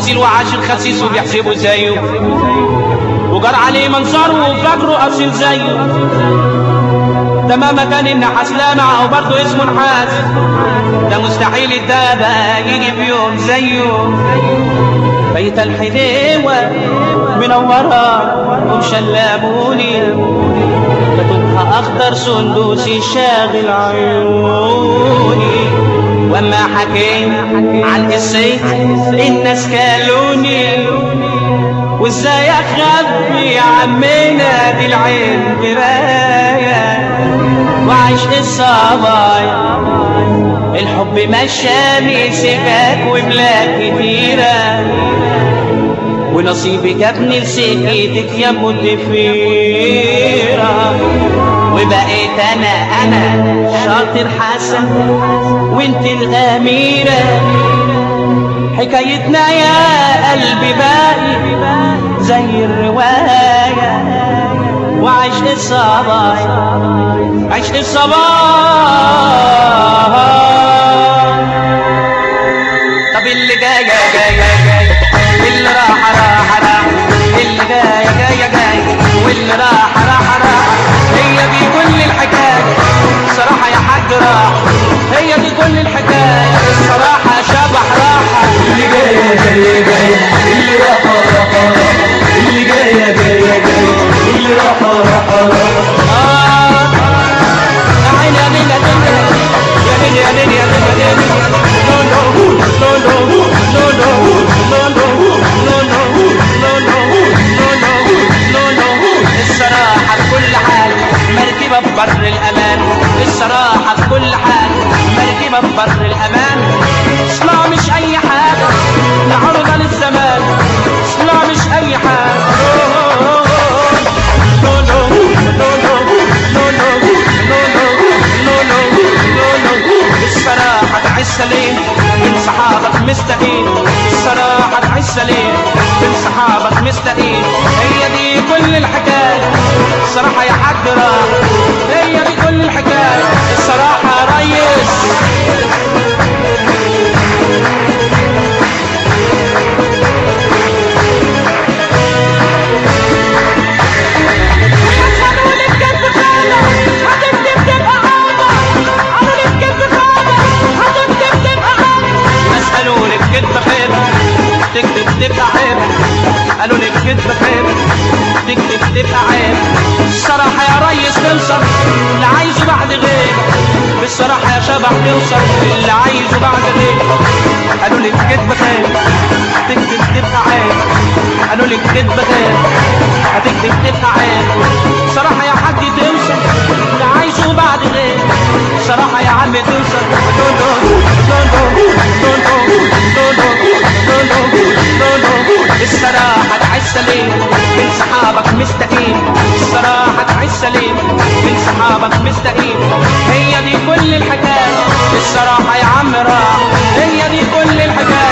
اصيل وعاشر خسيس وبيحسبوا زيه وجار عليه منظره وفاكره اصيل زيه ده ما مكان النحاس لامع او برضه اسمه نحاس ده مستحيل الدابة يجي في يوم زيه بيت الحديوة منورة ومشلموني كتبها اخضر سندوسي شاغل عيوني واما حكيت عن قصيت الناس كالوني وازاي اخبي يا عمنا دي العين برايه وعيش الصبايا الحب مشاني سكاك وبلاد كتيرة ونصيبي جابني لسكتك يا مدفيرة وبقيت انا انا شاطر حسن وانت الاميرة حكايتنا يا قلبي باقي زي الرواية وعشق الصبايا عشق الصبايا طب اللي جاي جاي جاي اللي راح راح راح اللي جاي جاي جاي واللي راح راح راح هي دي كل الحكاية صراحة يا حاج راح هي دي كل الحكاية الصراحة شبح راحة اللي جاية جاية جاية اللي راحة راحة راحة اللي جاية جاية جاية اللي راحة راحة راحة آه يا عيني يا ليل يا ليل يا ليل يا ليل يا ليل يا ليل No, no, no, no, no, no, no, no, no, no, no, no, no, no. الصراحة في كل حال مركبة في بر الأمان الصراحة في كل حال مركبة في بر الأمان اصلا مش أي حاجة نعرضها للزمان اصلا مش أي حاجة No, no, no, no, no, no, no, no, no, no, no, no. الصراحة تعيش سليم من صحابك مستقيم الصراحة تعيش سليم من صحابك مستقيم هي دي كل الحكاية الصراحة يا حاج راح هي دي كل الحكاية الصراحة يا ريس ناس قالوا لك كدب خير تكتب تبقى عيب قالوا لك كدب خير تكتب تبقى عيب الصراحة يا ريس توصل اللي عايزه بعد غير بالصراحة يا شبح توصل اللي عايزه بعد غير قالوا لك كدب خير تكتب تبقى عيب قالوا لك كدب خير هتكتب تبقى عيب صراحة يا حاج توصل اللي عايزه بعد غير صراحة يا عم توصل نو نو نو نو نو نو نو نو نو نو الصراحة تعيش سليم من صحابك مستقيم الصراحة تعيش سليم من صحابك مستقيم هي دي كل الحكاية الصراحة يا عم راح هي دي كل الحكاية